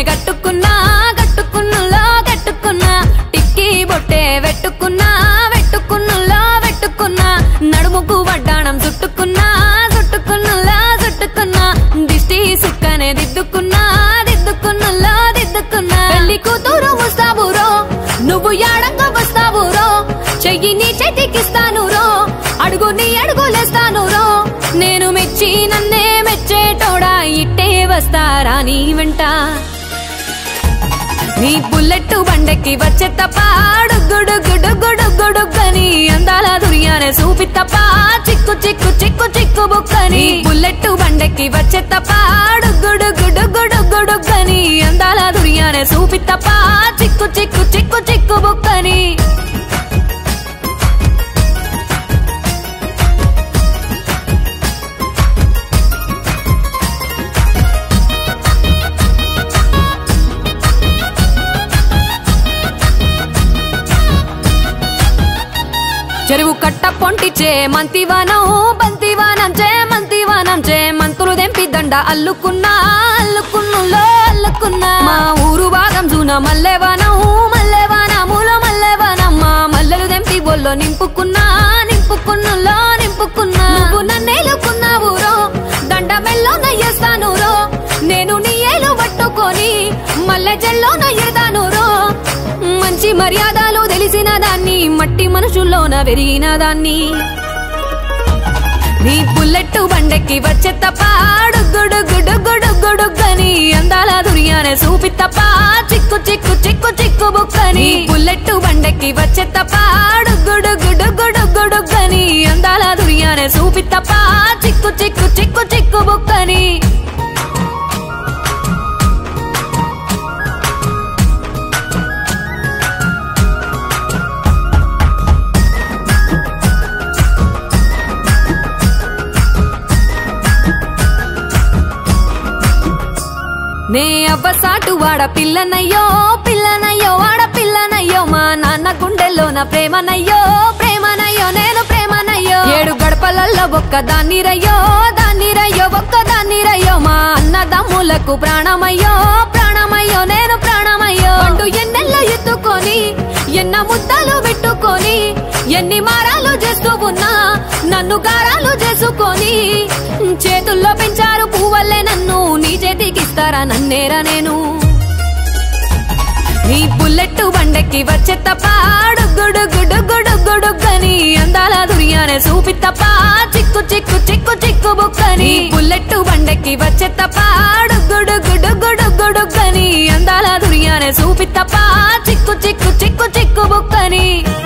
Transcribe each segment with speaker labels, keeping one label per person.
Speaker 1: కట్టుకున్నా కట్టుకున్నులో కట్టుకున్నా టిక్కీ బొట్టే వెట్టుకున్నా వెట్టుకున్నులో వెట్టుకున్నా నడుముకు వడ్డాణం చుట్టుకున్నా చుట్టుకున్నులో చుట్టుకున్నా దిష్టి సుక్కనే దిద్దుకున్నా దిద్దుకున్నులో దిద్దుకున్నా పెళ్లి కూతురు వస్తావురో నువ్వు యాడంగా వస్తావురో చెయ్యి నీ చేతికిస్తాను రో అడుగు నీ అడుగులేస్తాను రో నేను మెచ్చి నన్నే మెచ్చేటోడా ఇట్టే వస్తారా నీ వెంట నీ బుల్లెట్ బండెక్కి వచ్చే తప్ప గుడుగుడుగుడుగుడుగుడుగని అందాల దుర్యానే చూపి తప్ప చిక్కు చిక్కు చిక్కు చిక్కు బుక్కని బుల్లెట్ బండెక్కి వచ్చే తప్ప గుడుగుడుగుడుగుడుగని అందాల దుర్యానే చూపి తప్ప చిక్కు చిక్కు చిక్కు చిక్కు బుక్కని చెరువు కట్ట పొంటిచే మంతివానం బంతివానం చే మంతివానం చే మంతులు దెంపి దండ అల్లుకున్నా అల్లుకున్నులో అల్లుకున్నా మా ఊరు భాగం జూన మల్లెవానం మల్లెవానములో మల్లెవానం మా మల్లెలు దెంపి బొల్లో నింపుకున్నా నింపుకున్నులో నింపుకున్నా నువ్వు నన్నేలుకున్నావు రో దండ మెల్లో నయ్యేస్తాను రో నేను నీ ఏలు పట్టుకొని మల్లె జల్లో నయ్యేదాను రో మంచి మర్యాదలు తెలిసిన దాన్ని మట్టి మనుషుల్లోన పెరిగిన దాన్ని నీ బుల్లెట్ బండెక్కి వచ్చే తప్ప గుడుగుడుగుడుగుడుగని అందాల దుర్యానే చూపి తప్ప చిక్కు చిక్కు చిక్కు చిక్కు బుక్కని బుల్లెట్ బండెక్కి వచ్చే తప్ప గుడుగుడుగుడుగుడుగని అందాల దుర్యానే చూపి తప్ప చిక్కు చిక్కు చిక్కు చిక్కు బుక్కని నే అవ్వసాటు వాడ పిల్లనయ్యో పిల్లనయ్యో వాడ పిల్లనయ్యో మా నాన్న గుండెల్లోన ప్రేమనయ్యో ప్రేమనయ్యో నేను ప్రేమనయ్యో ఏడు గడపలల్లో ఒక్క దాన్ని రయ్యో దాన్ని రయ్యో ఒక్క దాన్ని రయ్యో మా అన్నదమ్ములకు ప్రాణమయ్యో ప్రాణమయ్యో నేను ప్రాణమయ్యో అంటూ ఎన్నెల్లో ఎత్తుకొని ఎన్న ముద్దలు పెట్టుకొని ఎన్ని మారాలు చేస్తూ ఉన్నా నన్ను గారాలు చేసుకొని చేతుల్లో పెంచారు పువ్వల్లే నన్ను నీ చేతికిస్తారా నన్నేరా నేను నీ బుల్లెట్ బండెక్కి వచ్చే తప్ప గుడుగుడుగుడుగుడుగని అందాల దుర్యానే చూపి తప్ప చిక్కు చిక్కు చిక్కు చిక్కు బుక్కని బుల్లెట్ బండెక్కి వచ్చే తప్ప గుడుగుడుగుడుగుడుగని అందాల దుర్యానే చూపి తప్ప చిక్కు చిక్కు చిక్కు చిక్కు బుక్కని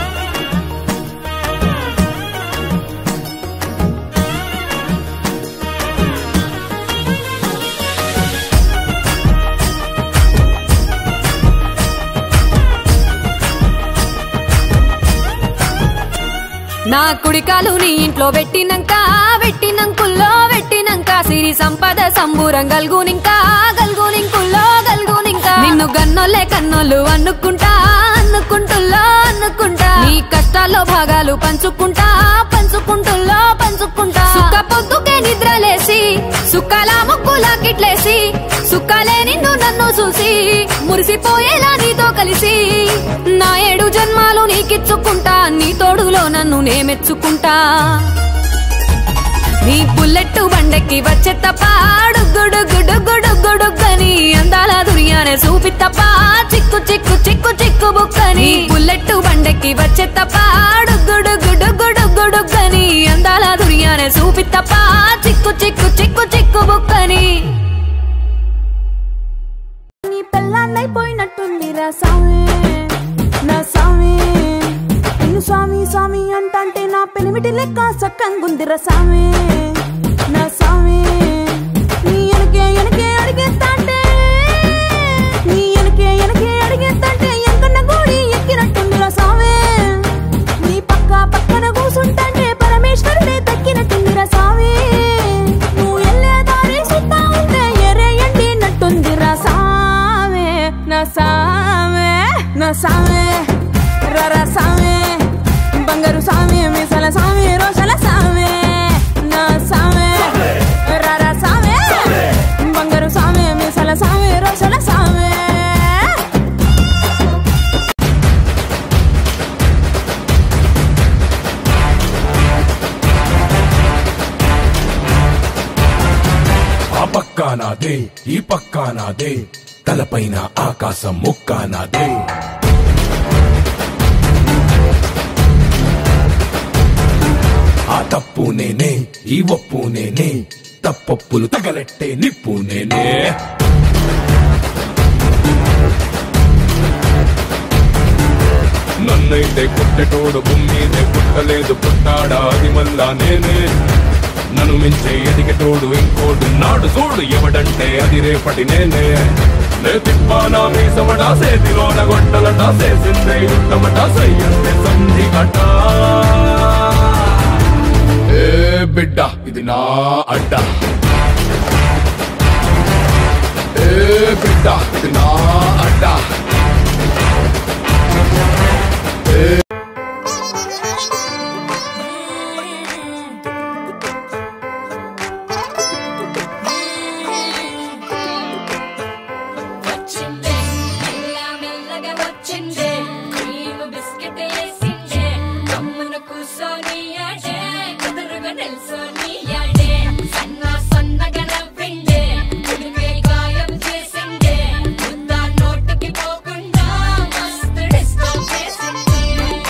Speaker 1: నా కుడికాలు నీ ఇంట్లో పెట్టినంక పెట్టినంకుల్లో పెట్టినంక సిరి సంపద సంబూరం గల్గునింకా గల్గునింకుల్లో గల్గునింకా నిన్ను గన్నోలే కన్నోళ్ళు అనుకుంటా అనుకుంటుల్లో అనుకుంటా నీ కష్టాల్లో భాగాలు పంచుకుంటా పంచుకుంటుల్లో పంచుకుంటా సుఖ పొద్దుకే నిద్రలేసి సుఖాల ముక్కులా కిట్లేసి సుఖాలే నిన్ను నన్ను చూసి మురిసిపోయేలా నీతో కలిసి నా ఏడు జన్మాలు నీకిచ్చుకుంటా నీ తోడులో నన్ను నే మెచ్చుకుంటా నీ బుల్లెట్ బండెక్కి వచ్చే తప్ప గుడుగుడుగుడుగుడుగని అందాల దుర్యానే చూపి తప్ప చిక్కు చిక్కు చిక్కు చిక్కు బుక్కని బుల్లెట్ బండెక్కి వచ్చే తప్ప గుడుగుడుగుడుగుడుగని అందాల దుర్యానే చూపి తప్ప చిక్కు చిక్కు చిక్కు చిక్కు బుక్కని
Speaker 2: నీ పెళ్ళాన్నైపోయినట్టుందిరా స్వామి నా స్వామి నిన్ను స్వామి స్వామి అంటంటే నా పెనిమిటి లెక్క సక్కంగుందిరా స్వామి నా స్వామి నీ ఎనకే ఎనకే అడిగేస్తాంటే నీ ఎనకే ఎనకే అడిగేస్తాంటే ఎంకన్న గూడి ఎక్కినట్టుందిరా స్వామి నీ పక్క పక్కన కూసుంటాంటే పరమేశ్వరుడే దక్కినట్టుందిరా స్వామి నువ్వు వెళ్ళే దారి సుత్తా ఉంటే ఎరే ఎండినట్టుందిరా సామే నా సామే నా సామే రర సామే బంగారు సామి మిసల సామి రోషల సామే నా సామే రర సామే బంగారు సామి మిసల సామి రోషల సామే
Speaker 3: నాదే ఈ పక్కా నాదే తలపైన ఆకాశం ముక్కా నాదే ఆ తప్పు నేనే ఈ ఒప్పు నేనే తప్పొప్పులు తగలెట్టే నిప్పు నేనే నన్నైతే పుట్టెటోడు భూమిదే పుట్టలేదు పుట్టాడా అది మళ్ళా నేనే నన్ను మించే ఎదిగటోడు ఇంకోడు నాడు చూడు ఎవడంటే అది రేపటి నేనే నే తిప్పానా మీసమటా సేతిలోన గొట్టలట చేసిందే యుద్ధమట సయ్యందే సంధి గట ఏ బిడ్డ ఇది నా అడ్డ ఏ బిడ్డ ఇది నా అడ్డ
Speaker 1: వచ్చిందే మెల్ల మెల్లగా వచ్చిందే క్రీము బిస్కెట్ వేసిందే గమ్మున కూసోని ఆడే కుదురుగా నిల్సోని ఆడే సన్న సన్నగా నవ్విండే కుడివే గాయం చేసిందే ముద్ద నోటికి పోకుండా మస్తు డిస్టర్బ్ చేసిందే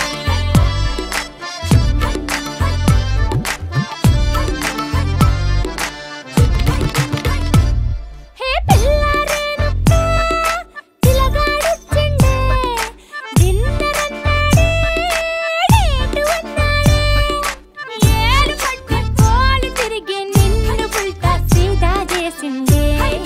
Speaker 4: హే పిల్లారేనుక్క చిలగాడొచ్చిండే డిన్నరన్నాడే డేటు అన్నాడే ఏడు పట్టుకోలు తిరిగి నిన్ను పుల్టా సీదా చేసిందే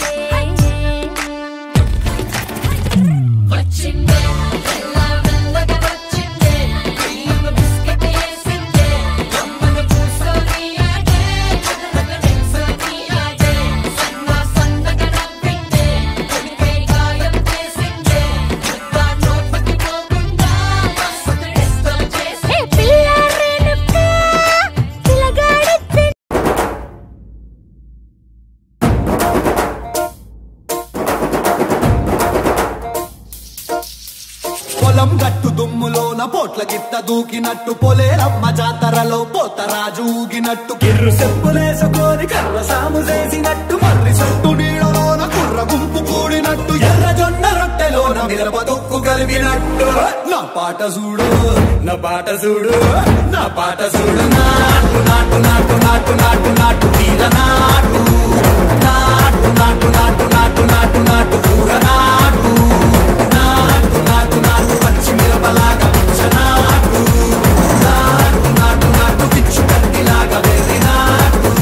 Speaker 1: వచ్చిందే మెల్ల మెల్లగా వచ్చిందే క్రీము బిస్కెట్ వేసిందే గమ్మున కూసోని ఆడే కుదురుగా నిల్సోని ఆడే సన్న సన్నగా నవ్విందే కుడివే గాయం చేసిందే ముద్ద నోటికి పోకుండా మస్తు డిస్టర్బ్
Speaker 4: హే
Speaker 1: చేసిందే
Speaker 4: పిల్లారేనుక్క చిలగాడొచ్చిండే
Speaker 5: పొలం గట్టు దుమ్ములోన పోట్ల గిత్త దూకినట్టు పొలేరమ్మ జాతరలో పోతరాజు ఊగినట్టు కిర్రు చెప్పులేసుకొని కర్ర సాము చేసినట్టు మర్రి చెట్టు నీడలోన కుర్ర గుంపు కూడినట్టు ఎర్ర జొన్న రొట్టెలోన మిరప తొక్కు కలిపినట్టు నా పాట చూడు నా పాట చూడు నా పాట చూడు నాటు నాటు నాటు నాటు నాటు నాటు తీర నాటు నాటు నాటు నాటు నాటు నాటు నాటు కూర నాటు నాటు నాటు నాటు పచ్చి మిరపలాగా పిచ్చ నాటు నాటు నాటు నాటు పిచ్చు కత్తిలాగా వెర్రి నాటు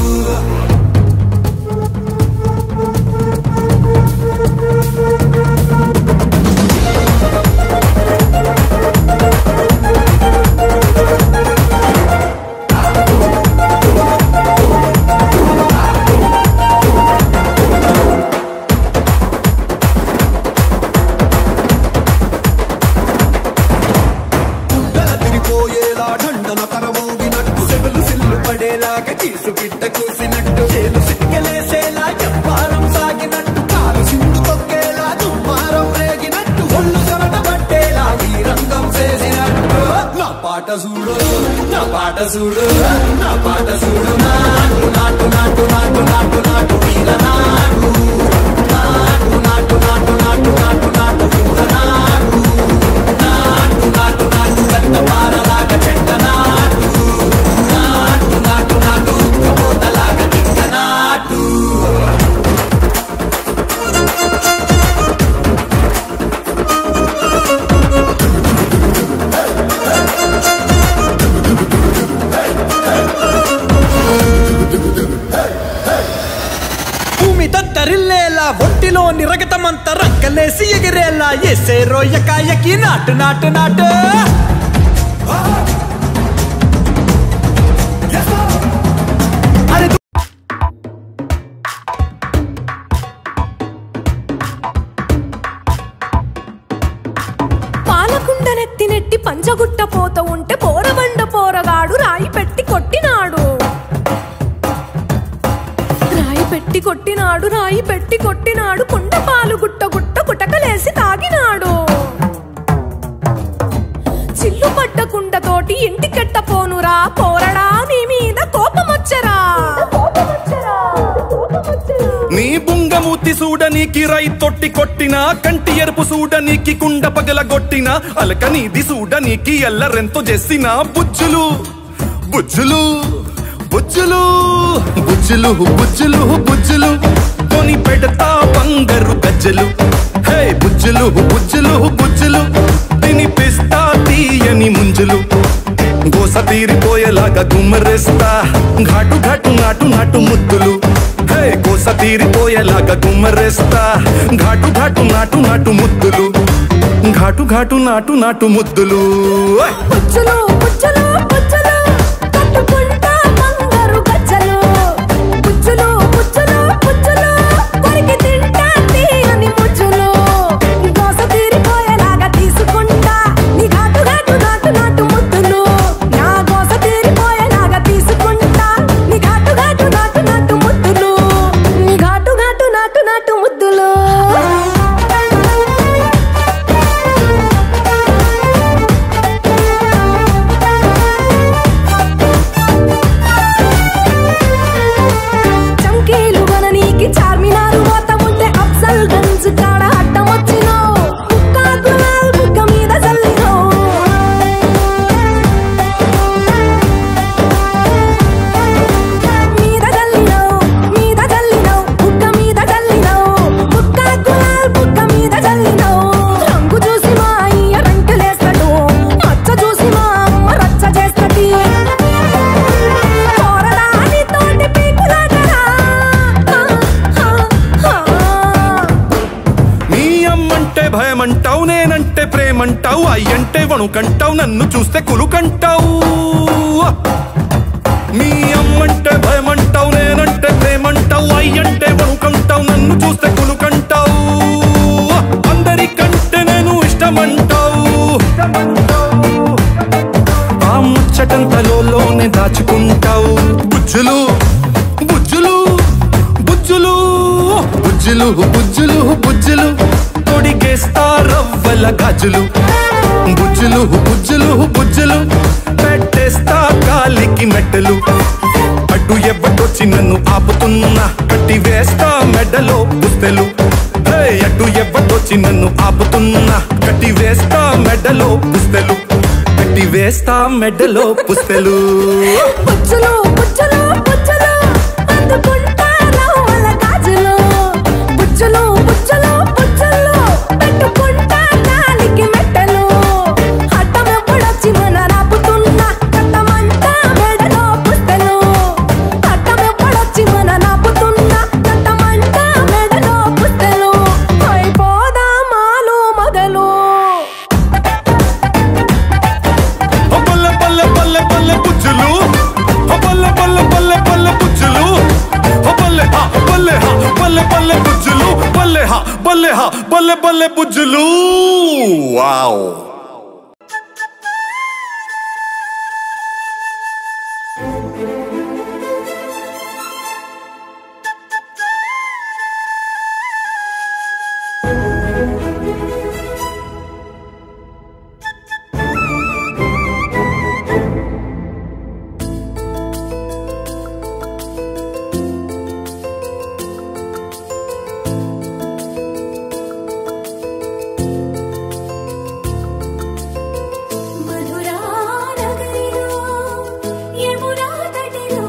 Speaker 5: గుడ్డల తిరిపోయేలా ఢండన కరమోగినట్టు సెవెలు సిల్లు పడేలాగా కీసు బిడ్డ కూసినట్టు చేలు సిక్కలేసేలా చెప్పారం సాగినట్టు కాలు సిండు తొక్కేలా దుమ్మారం రేగినట్టు ఒళ్ళు చెమట పట్టేలా ఈ రంగం చేసినట్టు నా పాట చూడు నా పాట చూడు నా పాట చూడు నాటు నాటు నాటు నాటు నాటు నాటు వీర నాటు నాటు నాటు నాటు నాటు నాటు నాటు కూర నాటు నాటు నాటు నాటు పెద్ద పారలాగా చెట్ట నాటు నాటు నాటు నాటు ఉక్కబోతలాగా తిక్క నాటు భూమి తత్తరిల్లేలా ఒంటిలో నిరగతమంత రక్కలేసి ఎగిరేలా ఎసే రోయకాయకి నాటు నాటు నాటు అరే
Speaker 2: పాలకుండనెత్తి నెట్టి పంచగుట్ట పోత ఉంటే పోరబండ పోరగాడు రాయి పెట్టి కొట్టినాడు రాయి పెట్టి కొట్టినాడు రాయి పెట్టి కొట్టినాడు కుండ పాలు గుట్ట గుట్ట కుటకలేసి తాగినాడు చిల్లు పడ్డ కుండతోటి ఇంటికెట్ట పోనురా పోరడా నీ మీద కోపమొచ్చరా
Speaker 5: నీ బుంగ
Speaker 6: మూతి సూడనీకి రై తొట్టి కొట్టిన కంటి ఎరుపు సూడనీకి కుండ పగలగొట్టిన అలక నీది సూడనీకి ఎల్లరెంతో చేసిన బుజ్జులు బుజ్జులు బుజ్జులు బుజ్జులు బుజ్జులు బుజ్జులు కొని పెడతా బంగారు గజ్జలు హే బుజ్జులు బుజ్జులు బుజ్జులు తినిపిస్తా తీయని ముంజులు గోస తీరిపోయేలాగా గుమ్మరేస్తా ఘాటు ఘాటు నాటు నాటు ముద్దులు హే గోస తీరిపోయేలాగా గుమ్మరేస్తా ఘాటు ఘాటు నాటు నాటు ముద్దులు ఘాటు ఘాటు నాటు నాటు ముద్దులు ఓయ్!
Speaker 2: పుచ్చులు పుచ్చులు పుచ్చులు కట్టుకుంటా బంగారు గజ్జలు పుచ్చులు పుచ్చులు పుచ్చులు కొరికి తింటా తీయని ముచ్చులు దోస తీరిపోయేలాగా తీసుకుంటా నీ ఘాటు ఘాటు నాటు నాటు ముద్దులు నా దోస తీరిపోయేలాగా తీసుకుంటా నీ ఘాటు ఘాటు నాటు నాటు ముద్దులు నీ ఘాటు ఘాటు నాటు నాటు ముద్దులు చంకీలు గననీకి చార్మినారు మోత ఉంటే అఫ్జల్ గంజ్ కాడ అడ్డం వచ్చినావు ముక్కా గులాల్ బుగ్గ మీద చల్లినావు మీద చల్లినావు మీద చల్లినావు బుగ్గ మీద చల్లినావు ముక్కా గులాల్ బుగ్గ మీద చల్లినావు రంగు చూసి మా అయ్య రంకెలేస్తాడు మచ్చ చూసి మా అమ్మ రచ్చ చేస్తది పోరడాని తోటి పీకులాటరా
Speaker 6: నీ అమ్మంటే భయమంటావు నేనంటే ప్రేమంటావు అయ్యంటే వణుకంటావు నన్ను చూస్తే కులుకంటావు నీ అమ్మంటే భయమంటావు నేనంటే ప్రేమంటావు అయ్యంటే వణుకంటావు నన్ను చూస్తే కులుకంటావు అందరికంటే నేను ఇష్టమంటావు ఆ ముచ్చటంతలోనే దాచుకుంటావు బుజ్జులు బుజ్జులు బుజ్జులు బుజ్జులు బుజ్జులు బుజ్జులు తొడిగేస్తా రవ్వల గాజులు బుజ్జులు బుజ్జులు బుజ్జులు పెట్టేస్తా కాలికి మెట్టలు అడ్డు ఎవ్వటొచ్చి నన్ను ఆపుతున్నా కట్టి వేస్తా మెడలో పుస్తెలు హే, అడ్డు ఎవ్వటొచ్చి నన్ను ఆపుతున్నా కట్టి వేస్తా మెడలో పుస్తెలు కట్టి వేస్తా మెడలో పుస్తెలు
Speaker 2: పుచ్చులు పుచ్చులు పుచ్చులు అందుకుంటా రవ్వల గాజులు పుచ్చులు పుచ్చులు పుచ్చులు పెట్టుకుంటా కాలికి మెట్టలు అడ్డం ఎప్పుడొచ్చి మన రాపుతున్నా కట్టమంటా మెడలో పుస్తలు అడ్డం ఎప్పుడొచ్చి మన రాపుతున్నా కట్టమంటా మెడలో పుస్తలు అయిపోదా మాలు మొదలు
Speaker 6: ఓ బల్లె బల్లె బల్లె బల్లె బుజ్జులు ఓ బల్లె బల్లె బల్లె బల్లె బుజ్జులు ఓ బల్లె హా బల్లె హా బల్లె బల్లె బుజ్జులు బల్లె హా బల్లె హా బల్లె బల్లె బుజ్జులు వావ్
Speaker 4: మధురా నగరిలో యమునా తటిలో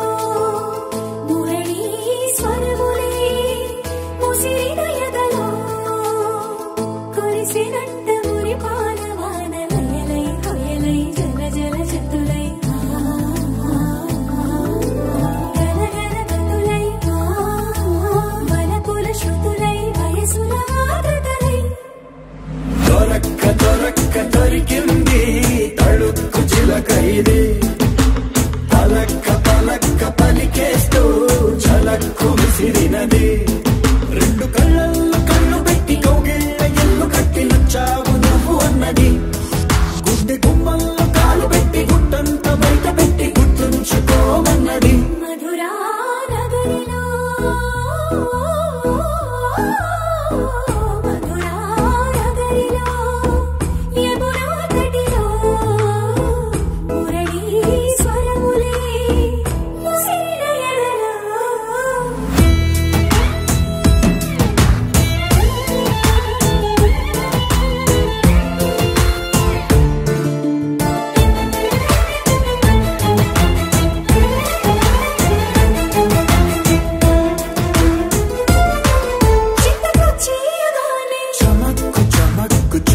Speaker 4: మురళీ స్వరములే ముసిరిన ఎదలో కురిసినట్ట మురిపాన వానలయలై కొయలై జల జల జతులై గల గల గతులై వనకుల శృతులై వయసుల ఆదతలై
Speaker 5: దొరక్క దొరక్క దొరికింది తడుక్కు చిలకైది పలక్క పలక్క పలికేస్తూ చలక్కు విసిరినది రెండు కళ్ళల్లో కళ్ళు పెట్టి కౌగిళ్ళ ఎల్లు కట్టి నచ్చావు నువ్వు అన్నది గుడ్డి గుమ్మల్లో కాలు పెట్టి గుట్టంత బయట పెట్టి గుర్తుంచుకోమన్నది
Speaker 4: మధురా నగరిలో మధురా నగరిలో యమునా తటిలో మురళీ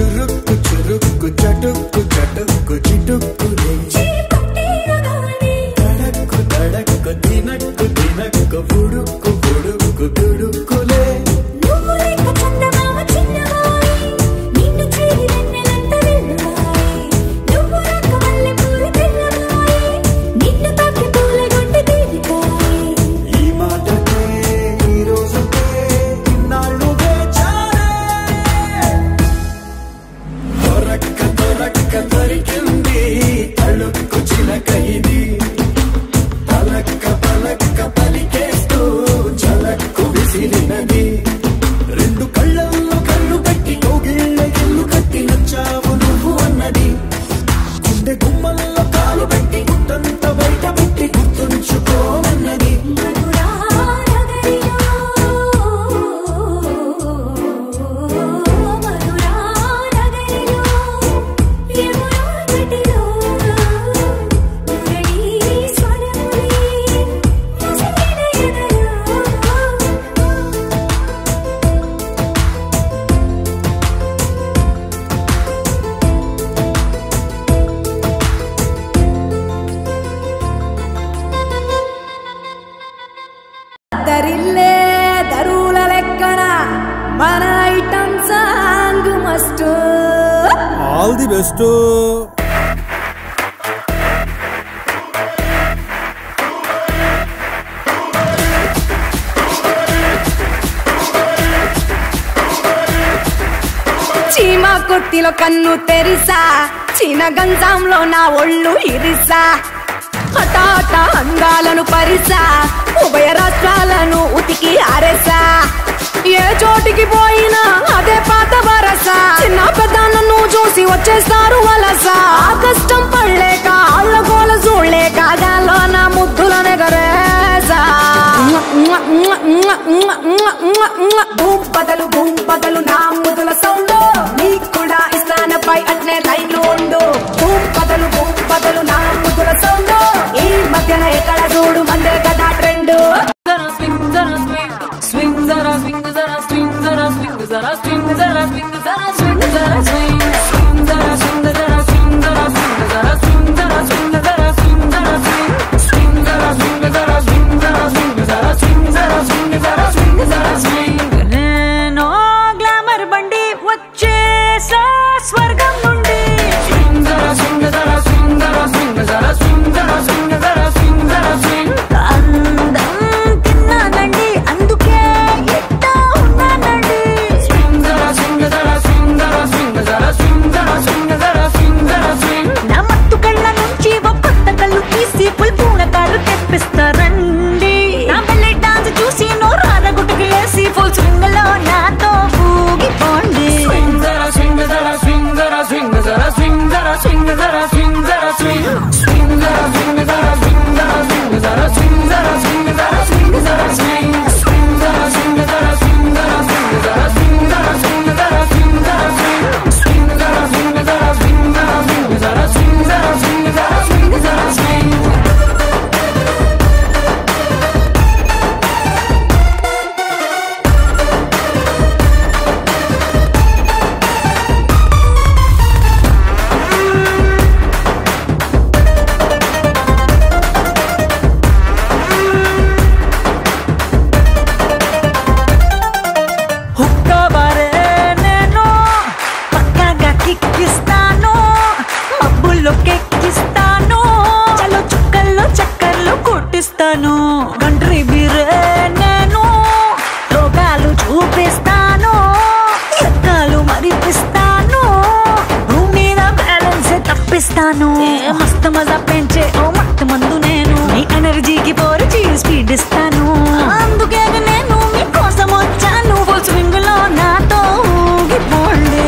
Speaker 5: చురుక్కు చురుక్కు చటుక్కు చటుక్కు చిటుక్కులే తడక్కు తడక్కు తినక్కు తినక్కు బుడుక్కు బుడుక్కు దుడుక్కులే ఈ మాటకే ఈ రోజుకే ఇన్నాళ్ళు వేచానే దొరక్క దొరక్క దొరికింది తళుక్కు చిలక ఇది పలక్క పలక్క పలికేస్తూ చలక్కు విసిరినది రెండు కళ్ళల్లో కళ్ళు పెట్టి కోగిళ్ళ ఇల్లు కట్టి నచ్చావు నువ్వు అన్నది గుండె గుమ్మల్లో కాలు పెట్టి గుట్టంత బయట పెట్టి గుర్తుంచుకోమన్నది
Speaker 2: దరిల్లే దరువుల లెక్కన మన item song must
Speaker 7: all the best
Speaker 2: చీమ కొట్టిలో కన్ను తెరిసా చీన గంజంలో నా ఒళ్ళు ఇరిసా హఠాట అందాలను పరిసా ఉభయ రాష్ట్రాలను ఉతికి ఆరేసా ఏ చోటికి పోయినా అదే పాత వరస చిన్న పెద్ద నన్ను చూసి వచ్చేస్తారు వలస ఆ కష్టం పడలేక ఆళ్ళ గోల చూడలేక గాల్లో నా ముద్దుల నెగరేసా భూపదలు భూపదలు నా ముదుల సౌండ్ నీకు కూడా ఇస్తానపై అట్నే లైన్ ఉండు భూపదలు భూపదలు నా ముదుల సౌండ్ ఈ మధ్యన ఎక్కడ చూడు మందే కదా ట్రెండ్
Speaker 8: నేను గ్లామర్ బండి వచ్చేసా స్వర్గం నుండి అందం తిన్నానండి అందుకే ఎట్టా ఉన్నానండి నా మత్తు కళ్ళ నుంచి ఒక కొత్త కళ్ళు తీసి పుల్ పూనకాలు తెప్పిస్తారండి నా బెల్లె డాన్స్ చూసి నోరార గుట్టుకు వేసి ఫుల్ స్వింగ్ లో నాతో ఊగిపోండి హుక్కాబారే నేను పక్కాగా కిక్కిస్తాను మబ్బుల్లో కెక్కిస్తాను చలో చుక్కల్లో చక్కర్లు కొట్టిస్తాను కంట్రీ బీరే నేను రోగాలు చూపిస్తాను ఎక్కాలు మరిపిస్తాను భూమి మీద బ్యాలెన్స్ తప్పిస్తాను ఏ మస్తు మజా పెంచే ఓ మత్తు మందు నేను మీ ఎనర్జీకి పోరిచి స్పీడ్ ఇస్తాను అందుకే నేను మీకోసం వచ్చాను ఫుల్ స్వింగ్ లో నాతో ఊగిపోండి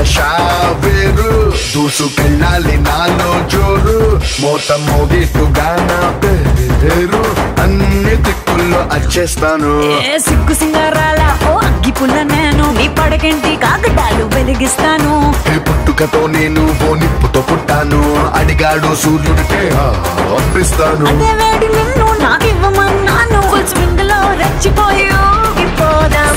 Speaker 9: భాష వేరు దూసుకెళ్ళాలి నాలో జోరు మోత మోగిట్టుగాన పేరు అన్ని దిక్కుల్లో వచ్చేస్తాను
Speaker 8: ఏ సిగ్గు సింగారాల ఓ అగ్గి పుల్ల నేను నీ పడకంటి కాకటాలు వెలిగిస్తాను
Speaker 9: ఏ పుట్టుకతో నేను ఓ నిప్పుతో పుట్టాను అడిగాడు సూర్యుడికే అప్పిస్తాను
Speaker 8: అదే వేడి నిన్ను నాకివ్వమన్నాను ఫుల్ స్వింగ్ లో రెచ్చిపోయి ఊగిపోదాం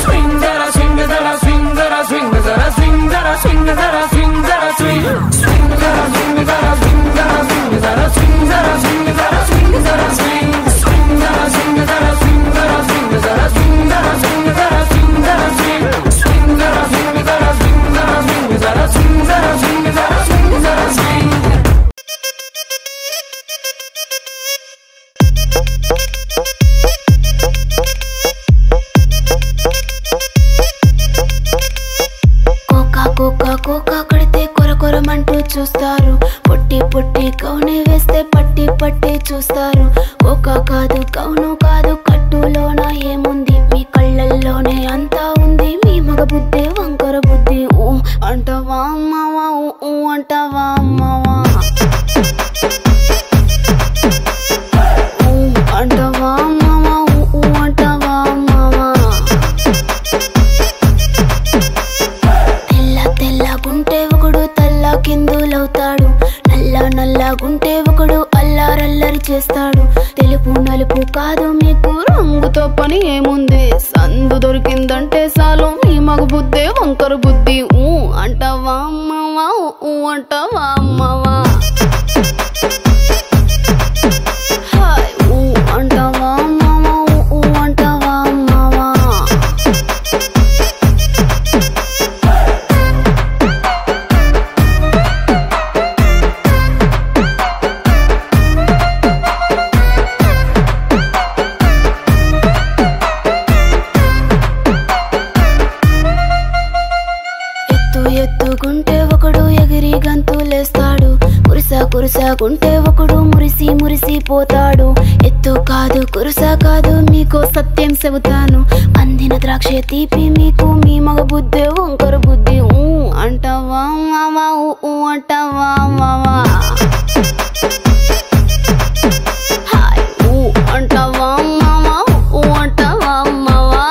Speaker 10: కోకా కోకా కోకా కడితే కొర కొరమంటూ చూస్తారు పొట్టి పొట్టి కౌని వేస్తే పట్టి పట్టి చూస్తారు కోకా కాదు కౌను కాదు కట్టులోన ఏముంది మీ కళ్ళల్లోనే అంతా ఉంది మీ మగ బుద్ధి వంకర బుద్ధి ఊ అంటావా అమ్మవా ఊ ఊ అంటావా అమ్మవా ఊ అంటావా అమ్మవా ఊ ఊ అంటావా అమ్మవా తెల్ల తెల్లగుంటే ఒకడు తల్ల కిందులవుతాడు నల్ల నల్లగుంటే ఒకడు అల్లారల్లరి చేస్తాడు తెలుపు నలుపు కాదు మీకు రంగుతో పని ఏముంది సందు దొరికిందంటే చాలు మీ మగ బుద్ధే వంకర బుద్ధి ఊ అంటావా అమ్మవా ఊ అంటావా అమ్మవా హాయ్ ఊ అంటావా అమ్మవా ఊ అంటావా అమ్మవా ఎత్తు ఎత్తుకుంటే ఒకడు ఎగిరి గంతులేస్తాడు కురుస కురుసకుంటే ఒకడు మురిసి మురిసి పోతాడు ఎత్తు కాదు కురుస కాదు మీకు సత్యం చెబుతాను అందిన ద్రాక్ష తీపి మీకు మీ మగ బుద్ధి వంకర బుద్ధి ఊ అంటావా మావా ఊ ఊ అంటావా మావా హాయ్ ఊ అంటావా మావా ఊ అంటావా మావా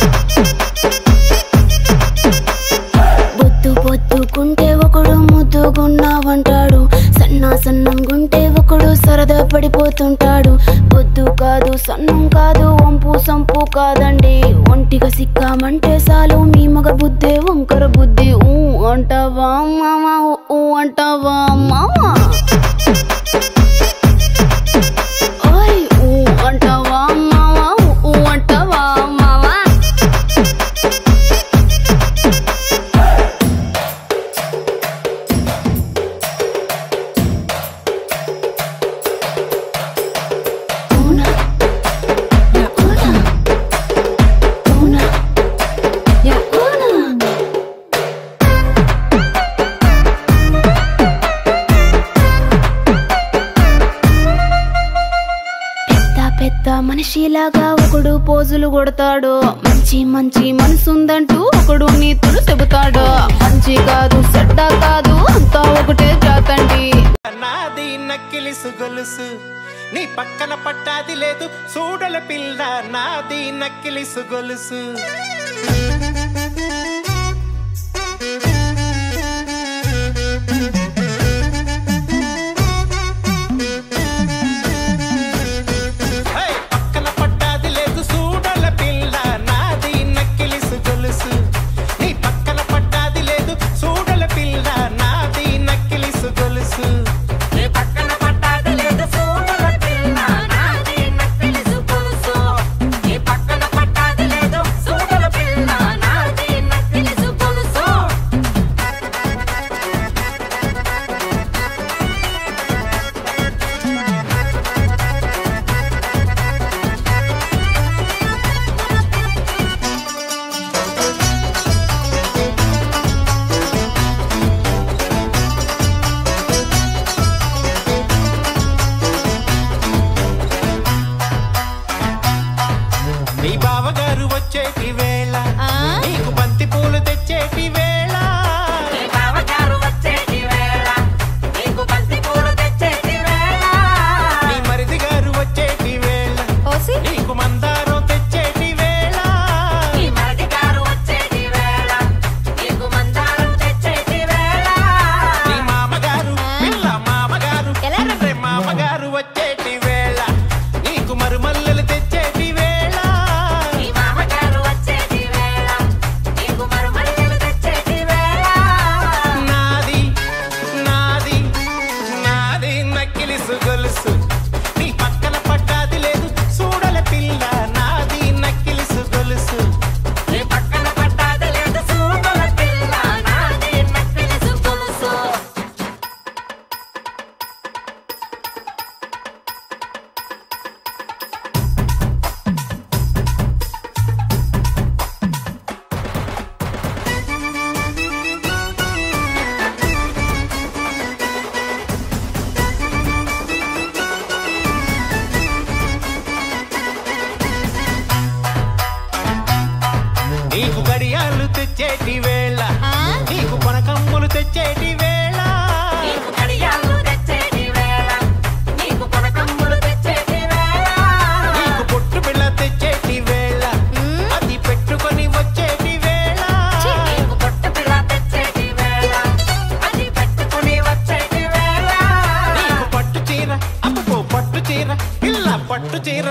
Speaker 10: బొద్దు బొద్దుకుంటే ఒకడు ముద్దుగున్నావంటాడు సన్నా సన్నంగుంటే ఒకడు సరదా పడిపోతుంటాడు బొద్దు కాదు సన్నం కాదు వంపు సంపు కాదండి ఒంటిగా సిక్కామంటే చాలు మీ మగ బుద్ధే వంకర బుద్ధి ఊ అంటావా మామా ఊ అంటావా మామా ఓయ్ ఊ అంటావా మావా ఊ అంటావా మావా Una, ya una, una, ya una. పెద్ద పెద్ద మనిషిలాగా ఒకడు పోజులు కొడతాడు మంచి మంచి మనసుందంటూ ఒకడు నీతులు చెబుతాడు మంచి కాదు చెడ్డ కాదు అంతా ఒకటే జాతండి
Speaker 11: నాది నక్కిలిసు గొలుసు నీ పక్కన పట్టాది లేదు చూడల పిల్ల నాది నక్కిలిసు గొలుసు హే! పక్కన పట్టాది లేదు చూడల పిల్ల నాది నక్కిలిసు గొలుసు నీ పక్కన పట్టాది లేదు చూడల పిల్ల నాది నక్కిలిసు గొలుసు నీ పక్కన పట్టాది లేదు చూడల పిల్ల నాది నక్కిలిసు గొలుసు నీ పక్కన పట్టాది లేదు చూడల పిల్ల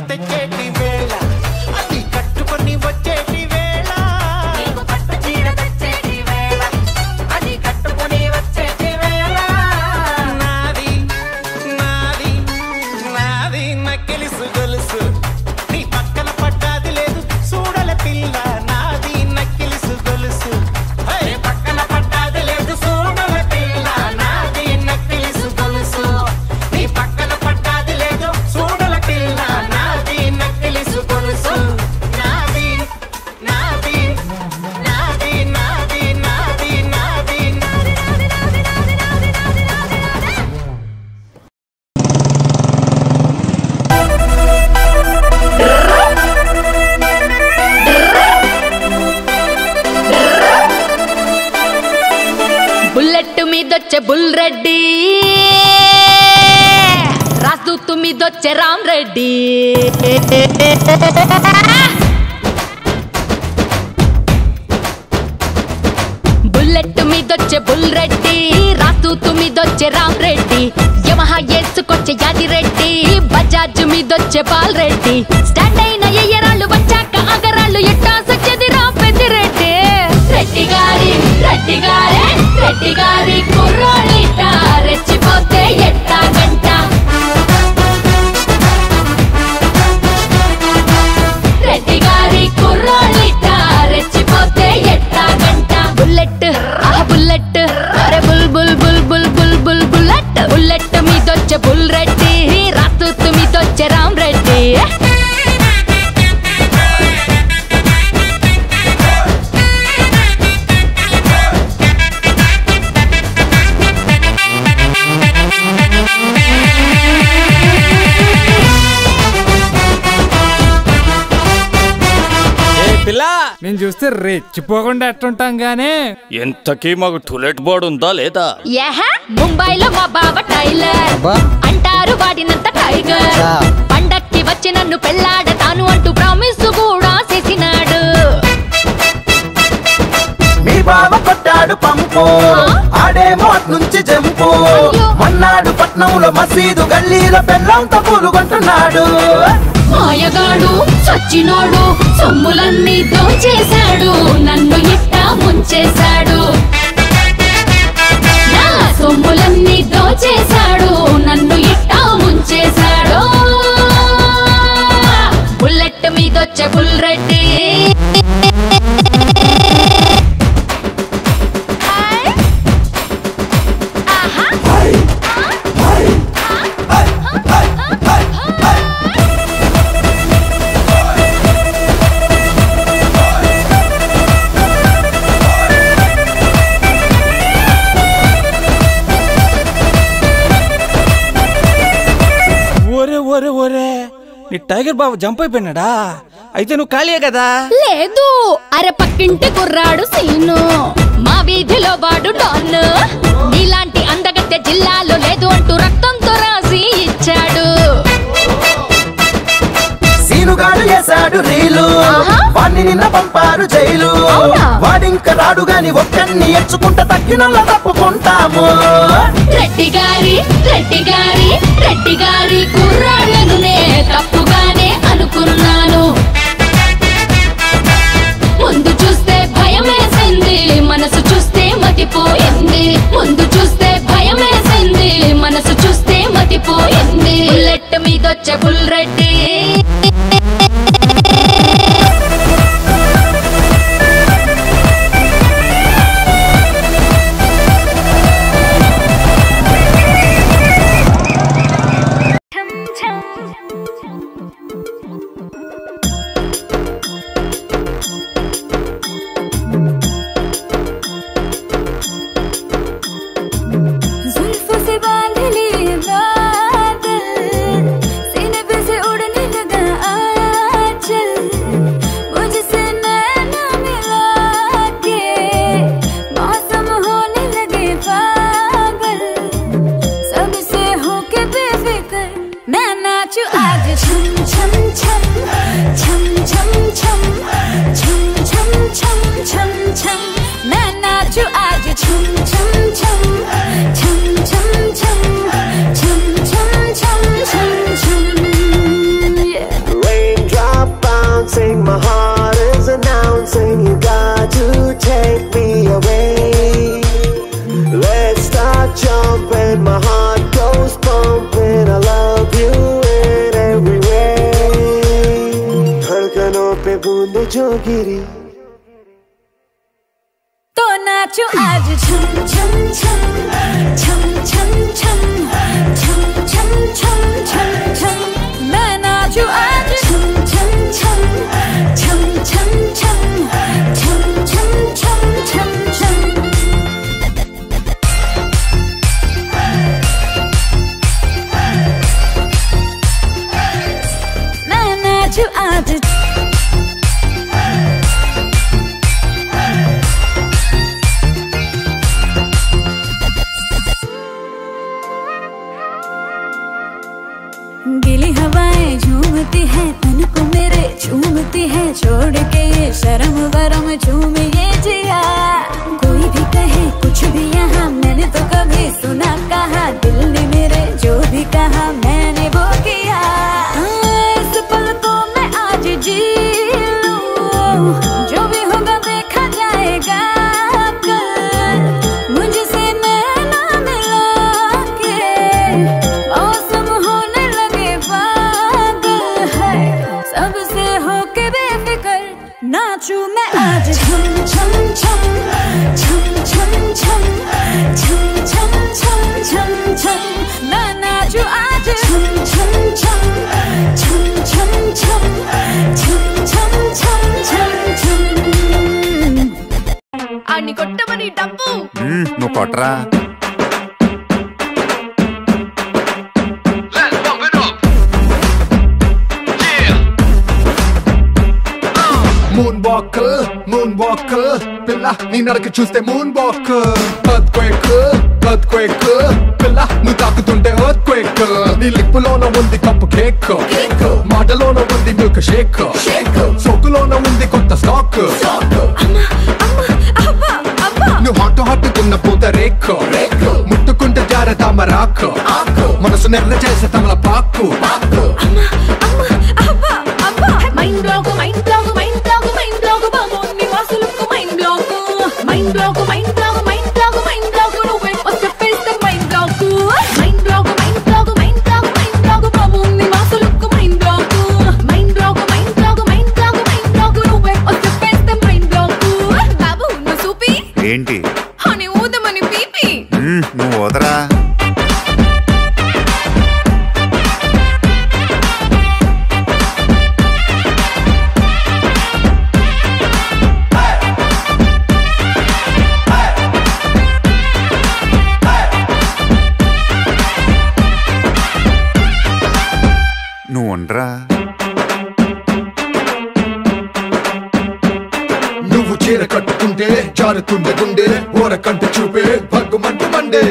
Speaker 11: తెచ్చేటి వేళ అది కట్టుకొని వచ్చేటి వేళ నీకు పట్టు చీర తెచ్చేటి వేళ అది కట్టుకొని వచ్చేటి వేళ నాది నాది నాది నక్కిలిసు గొలుసు నీ పక్కన పడ్డాది లేదు చూడల పిల్ల నాది నక్కిలిసు గొలుసు హే! పక్కన పడ్డాది లేదు చూడల పిల్ల నాది నక్కిలిసు గొలుసు నీ పక్కన పడ్డాది లేదు చూడల పిల్ల నాది నక్కిలిసు గొలుసు నాది నాది నాది నాది నాది నాది
Speaker 1: బుల్లెట్ మీదొచ్చే బుల్ రెడ్డి రాజదూత్ మీదొచ్చే రామ్ రెడ్డి బుల్లెట్ మీదొచ్చే బుల్ రెడ్డి రాజదూత్ మీదొచ్చే రామ్ రెడ్డి యమహా ఏసుకొచ్చే యాది రెడ్డి బజాజ్ మీదొచ్చే బాల్ రెడ్డి స్టాండ్ అయిన ఎయ్యరాళ్ళు వచ్చాక అగరాళ్ళు ఎట్టా సచ్చేది రా పెద్దిరెడ్డి రెడ్డి గారి రెడ్డి గారే రెడ్డి గారి కుర్రాడిట రెచ్చిపోతే ఎట్టా గంట రెడ్డి గారి కుర్రాడిట రెచ్చిపోతే ఎట్టా గంట బుల్లెట్ ఆ బుల్లెట్ అరే bull bull bull bull bull bull bullet bullet మీదొచ్చే బుల్ రెడ్డి రాతూత్ మీదొచ్చే రామ్ రెడ్డి
Speaker 12: ఏ పిల్ల
Speaker 7: నేను చూస్తే రెచ్చిపోకుండా ఎట్టుంటాం గానీ
Speaker 12: ఎంతకీ మాకు టులెట్ బోర్డు ఉందా లేదా
Speaker 1: యహ ముంబైలో మా బావ టైలర్ అంటారు వాడినంత టైగర్ పండక్కి వచ్చి నన్ను పెళ్ళాడతాను అంటూ ప్రామిస్ కూడా చేసినాడు
Speaker 5: మీ బావ కొట్టాడు పంపు ఆడేమో అట్నుంచి జంపు మన్నాడు పట్నంలో మసీదు గల్లీలో పెళ్ళంతా పూలుగొంటున్నాడు
Speaker 1: మాయగాడు సచ్చినోడు సొమ్ములన్నీ దోచేశాడు నన్ను ఇట్టా ముంచేశాడు నా సొమ్ములన్నీ దోచేశాడు నన్ను ఇట్టా ముంచేశాడు బుల్లెట్ మీదొచ్చే బుల్ రెడ్డి
Speaker 12: ఒరే ఒరే ఒరే నీ టైగర్ బాబు జంప్ అయిపోయినాడా అయితే నువ్వు ఖాళీయే కదా
Speaker 1: లేదు అరే పక్కింటి కుర్రాడు సీను మా వీధిలో వాడు డాన్ నీలాంటి అందగత్తె జిల్లాలో లేదు అంటూ రక్తంతో రాసి ఇచ్చాడు
Speaker 5: సీనుగాడు వేశాడు రీలు వాడిని నిన్న పంపారు జైలు వాడింక రాడు గాని ఒక్కడిని ఎచ్చుకుంటా తగ్గినల్ల తప్పుకుంటాము
Speaker 1: రెడ్డి గారి రెడ్డి గారి రెడ్డి గారి కుర్రాళ్ళను నే తప్పుగానే అనుకున్నాను ముందు చూస్తే భయం వేసింది మనసు చూస్తే మతిపోయింది ముందు చూస్తే భయం వేసింది మనసు చూస్తే మతిపోయింది బుల్లెట్ మీదొచ్చే bull Reddy
Speaker 13: and my heart goes pumping. I love you in every way. धड़कनों पे बूंद जो गिरी
Speaker 4: तो नाचो आज छम छम छम छम छम छम छम छम छम छम छम मैं नाचो आज छम छम छम छम छम छम छम छम छम छम छम मैं नाचो आज गिली हवाएं झूमती है तन को मेरे झूमती है छोड़ के ये शर्म वरम झूम ये जिया कोई भी कहे कुछ भी यहाँ मैंने तो कभी सुना कहा दिल ने मेरे जो भी कहा मैंने वो किया हाँ, इस पल को मैं आज जी लूं जो भी होगा देखा जाएगा कल मुझसे नैना मिला के मौसम होने लगे पागल है सबसे होके बेफिक्र नाचू मैं आज छम छम छम छम छम छम छम छम छम छम छम मैं नाचू आज छम छम छम छम छम छम छम छम छम छम छम
Speaker 14: ఆడిని కొట్టమని డబ్బు
Speaker 15: మ్మ్, నువ్వు కొట్టరా
Speaker 9: మూన్ వాక్ మూన్ వాక్ పిల్ల నీ నడక చూస్తే moonwalk earthquake earthquake పిల్ల నువ్వు తాకుతుంటే ఎర్త్ క్వేక్ నీ లిప్పులోన ఉంది కప్పు కేక్ మాటలోన ఉంది మిల్క్ షేక్ సోకులోన ఉంది కొత్త స్టాక్ నువ్వు హాట్ హాట్ కున్న పూత రేక్ ముట్టుకుంటే జార తామరాక్ మనసు నెర్ర చేసే తమల పాకు
Speaker 14: mind block mind block mind block mind block బాబోని వాసులకు mind block mind block mind block mind block mind block నువ్వే వస్తే పేస్తే mind block mind block mind block mind block mind block బాబోని వాసులకు mind block mind block mind block mind block mind block నువ్వే వస్తే పేస్తే మైండ్ బ్లాక్ బాబు నువ్వు చూపి
Speaker 15: ఏంటి
Speaker 14: అని ఊదమని పీపి
Speaker 15: మ్మ్, నువ్వు వదరా నువ్వు ఉండరా
Speaker 9: నువ్వు చీర కట్టుకుంటే జారుతుండే గుండె ఓర కంట చూపే భగ్గుమంటు మండే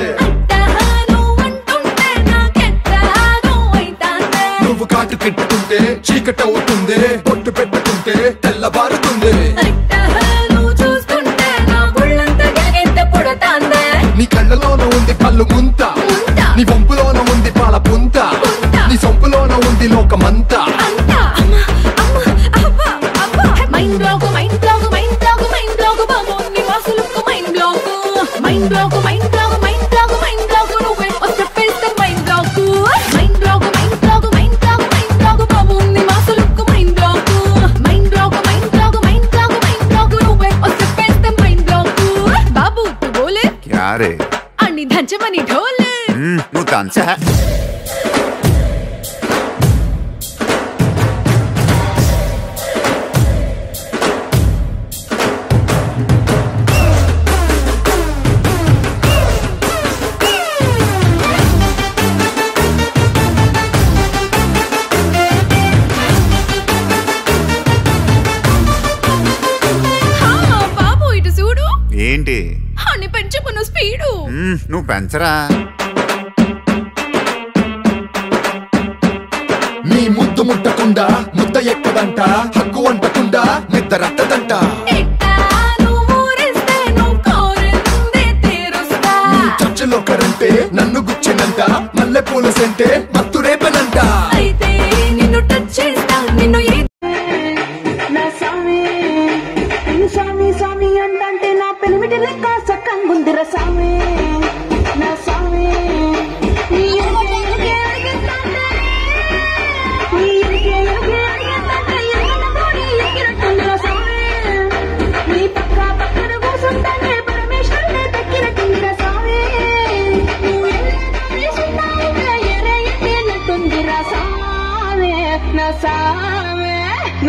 Speaker 9: నువ్వు కాటు పెట్టుకుంటే చీకటి అవుతుంది పొట్టు పెట్టుకుంటే తెల్లబారుతుంది
Speaker 14: నువ్వు చూస్తుంటే నా గుళ్ళంతా గిలిగింత పుడతాందే
Speaker 9: నీ కళ్ళలోన ఉంది కళ్ళు ముంత నీ వంపులోన ఉంది పాల పుంత నీ సొంపులోన ఉంది లోకమంతా
Speaker 14: mind block mind block mind block mind block బాబోని వాసులకు mind block mind block mind block mind block mind block నువ్వే వస్తే పేస్తే mind block mind block mind block mind block mind block బాబోని వాసులకు mind block mind block mind block mind block mind block నువ్వే వస్తే పేస్తే మైండ్ బ్లాక్ బాబు తు బోలే
Speaker 15: క్యారే
Speaker 14: అన్ని దంచమని ఢోలే
Speaker 15: మ్మ్, నువ్వు తంచా
Speaker 14: హా, బాబు ఇటు చూడు
Speaker 15: ఏంటి
Speaker 14: అని పెంచుకున్న స్పీడు
Speaker 15: మ్మ్, నువ్వు పెంచరా
Speaker 9: నీ ముద్దు ముట్టకుండా ముద్ద ఎక్కదంట హక్కు వంటకుండా నిద్ర రత్తదంట నీ చర్చలో కరంటే నన్ను గుచ్చినంత మల్లె పూల సెంటే మత్తు రేపనంట
Speaker 14: అయితే నిన్ను టచ్ చేస్తా నిన్ను ఏ
Speaker 8: నా స్వామి ఈ స్వామి స్వామి అంటే నా పెనిమిటి లెక్క సక్కంగుందిర స్వామి నా స్వామి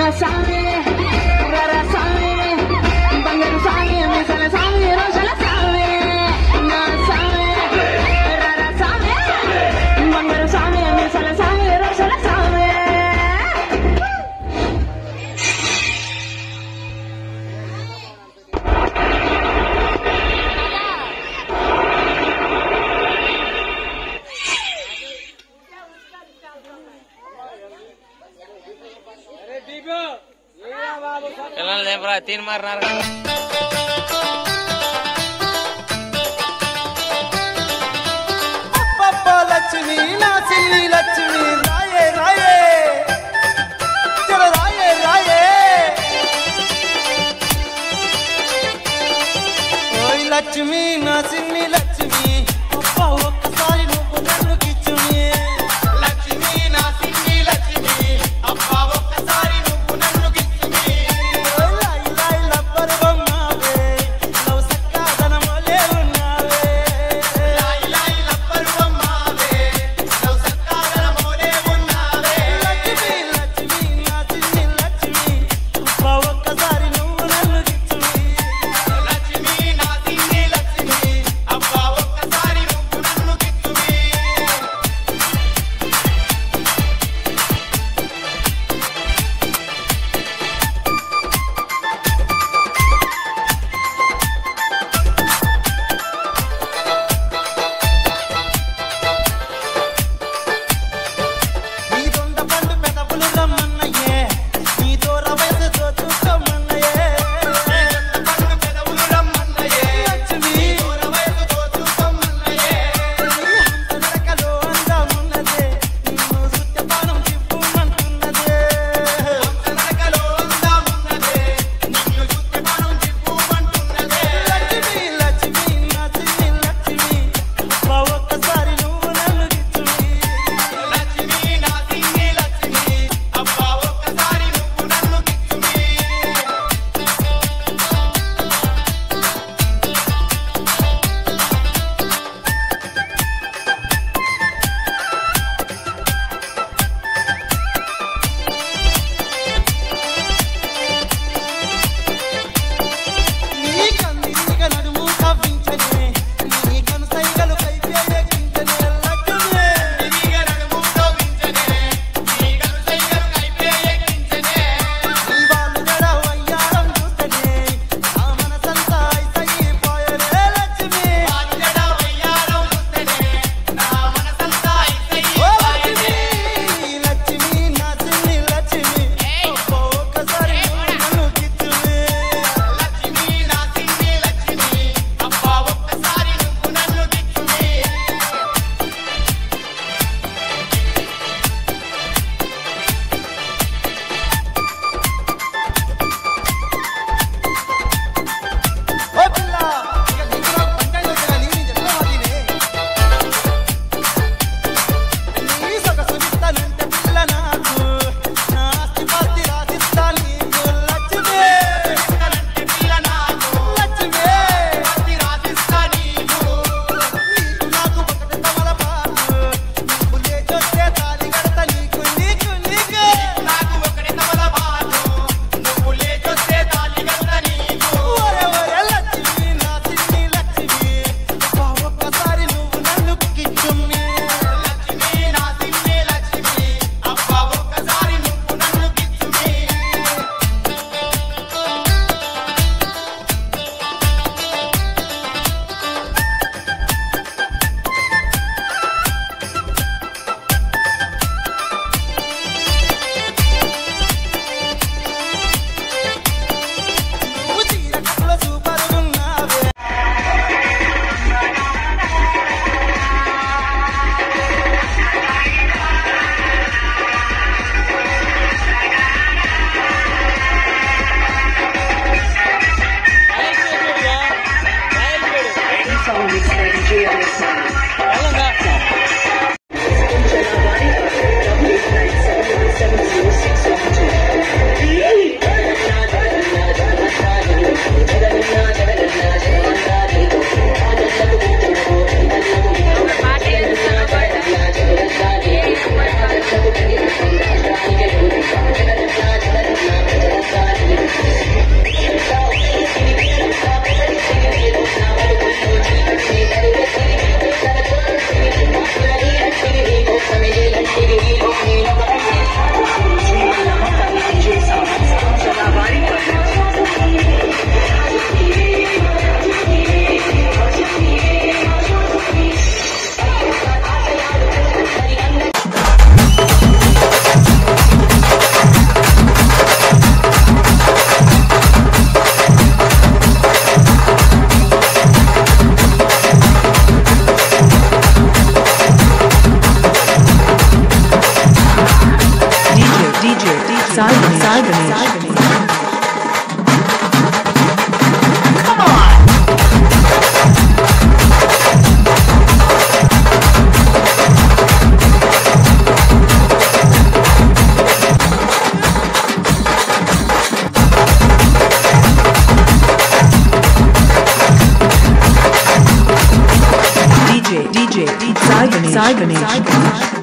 Speaker 14: సామి రర సామి బంగారు సామి మిసల సామి రోజల సామి నా సామి రర సామి బంగారు సామి మిసల సామి రోజల సామి
Speaker 12: పిల్లలు లేపరా తీన్ మారినారు
Speaker 11: అప్పప్ప లక్ష్మి నా సిల్లి లక్ష్మి రాయే రాయే జర రాయే రాయే ఓయ్ లక్ష్మి నా సిన్ని లక్ష్మి అప్ప ఒక్కసారి నువ్వు నన్ను కిచ్చుని లక్ష్మి నా సిన్ని లక్ష్మి అప్ప ఒక్కసారి నువ్వు నన్ను కిచ్చుని ఓయ్ లాయ్ లాయ్ లబ్బర్ బొమ్మ
Speaker 16: Sai Ganesh. DJ, DJ, Sai Ganesh. Sai Ganesh.